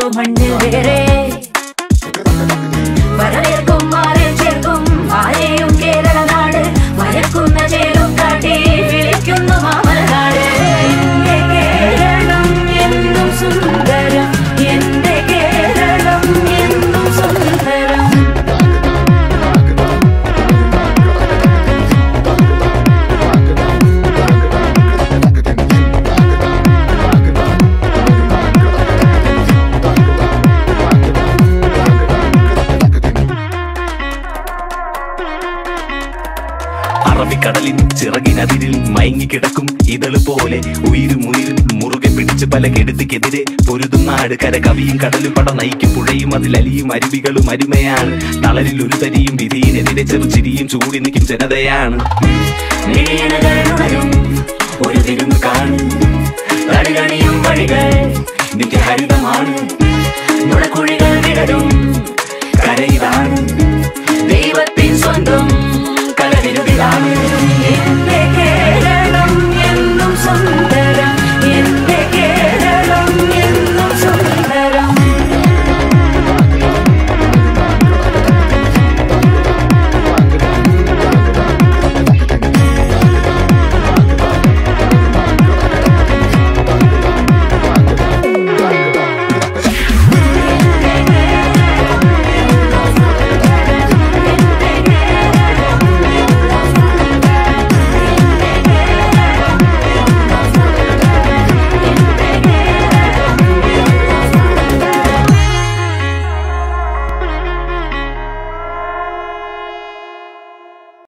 മണ്ണിൽ വേറെ വരവേൽക്കും മാറിൽ ചേർക്കും ആരെയും കേരള നാട് മയക്കുന്ന ചേരും കാട്ടി വിളിക്കുന്നു മാമലനാട് എന്റെ കേരളം എന്നും സുന്ദരം എന്റെ കേരളം എന്നും സുന്ദരം അറബിക്കടലിൻ ചിറകിനതിരിൽ മയങ്ങിക്കിടക്കും ഇതള് പോലെ ഉയിരും ഉയിരും മുറുകെ പിടിച്ച് പല കെടുതിക്കെതിരെ പൊരുതും നാട് കര കവിയും കടലും പട നയിക്കും പുഴയും അതിലലിയും അരുവികളും അരുമയാണ് തളരിൽ ഒരു തരിയും വിധിയിനെതിരെ ചെറുചിരിയും ചൂടി നിൽക്കും ജനതയാണ് വീണകളുണരും ഒരു വിരുന്ന് കാണും തടികണിയും വഴികൾ നിത്യഹരിതമാണ് മുളക്കുഴികൾ വിടരും